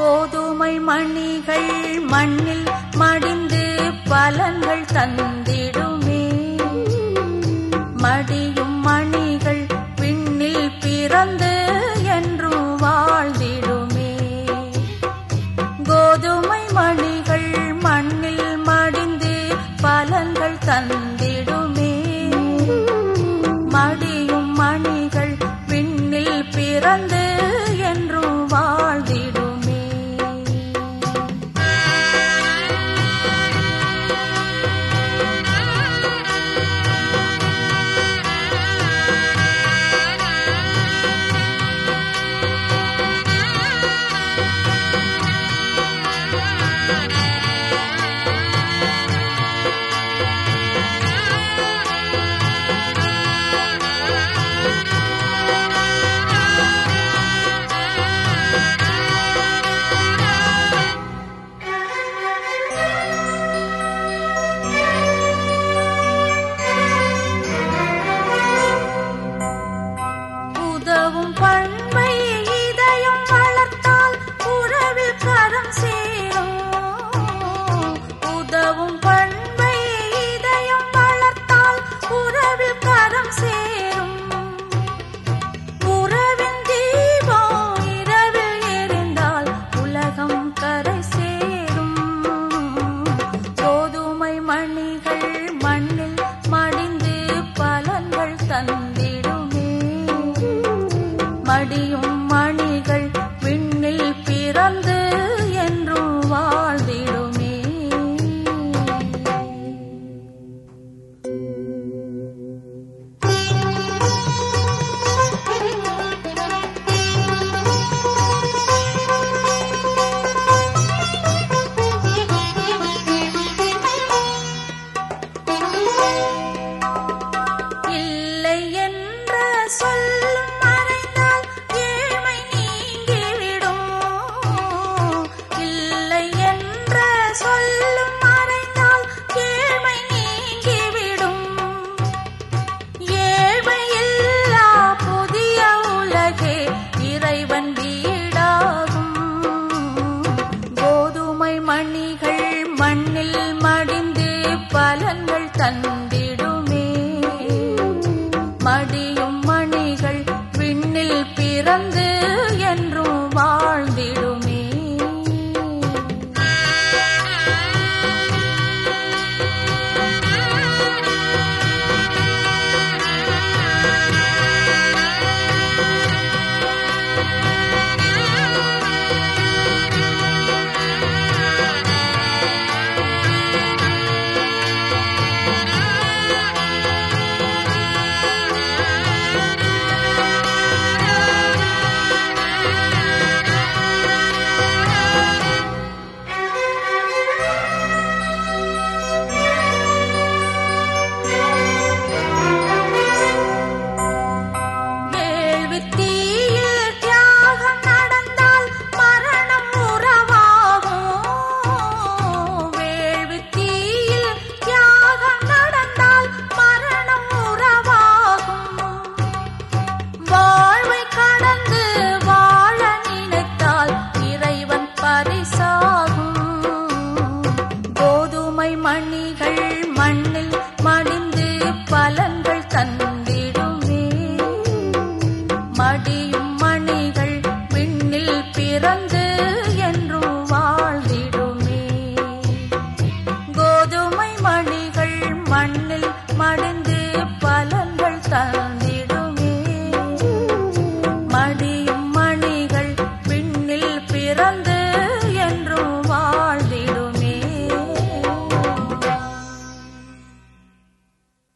கோதுமை மணிகள் மண்ணில் மடிந்து பலன்கள் தந்திடுமே மடியும் மணிகள் விண்ணில் பிறந்து என்றும் வாழ்ந்திடுமே கோதுமை மணிகள் மண்ணில் மடிந்து பலன்கள் தந்திடுமே மடியும் மணிகள் விண்ணில் பிறந்து என்றும் வாழ்ந்திடுமே உதவும் பண்பை இதயம் வளர்த்தால் உறவில் கரம் சேரும் உதவும் பண்பை இதயம் வளர்த்தால் உறவில் கரம் சேரும் உறவின் தீபம் இரவில் எரிந்தால் உலகம் கரை சேரும் கோதுமை மணிகள் மண்ணில் மடிந்து பலன்கள் தந்திடுமே மடியும் மணிகள் விண்ணில் பிறந்து என்றும் வாழ்ந்திடுமே இல்லை என்ற சொல்லும் மறைந்தால் ஏழ்மை நீங்கிவிடும் இல்லை என்ற சொல்லும் மறைந்தால் ஏழ்மை நீங்கிவிடும் ஏழ்மை இல்லா புதிய உலகே இறைவன் வீடாகும் கோதுமை மணிகள் மண்ணில் மடிந்து பலன்கள் தந்திடுமே மடியும் மணிகள் விண்ணில் பிறந்து என்றும் வாழ்ந்திடுமே வேள்வித் தீயில் தியாகம் நடந்தால் மரணம் உறவாகும். வேள்வித் தீயில் தியாகம் நடந்தால் மரணம் உறவாகும். வாழ்வை கடந்து வாழ நினைத்தால் இறைவன் பரிசாகும் கோதுமை மணிகள் மண்ணில் மடிந்து பலன்கள் தந்திடுமே மடி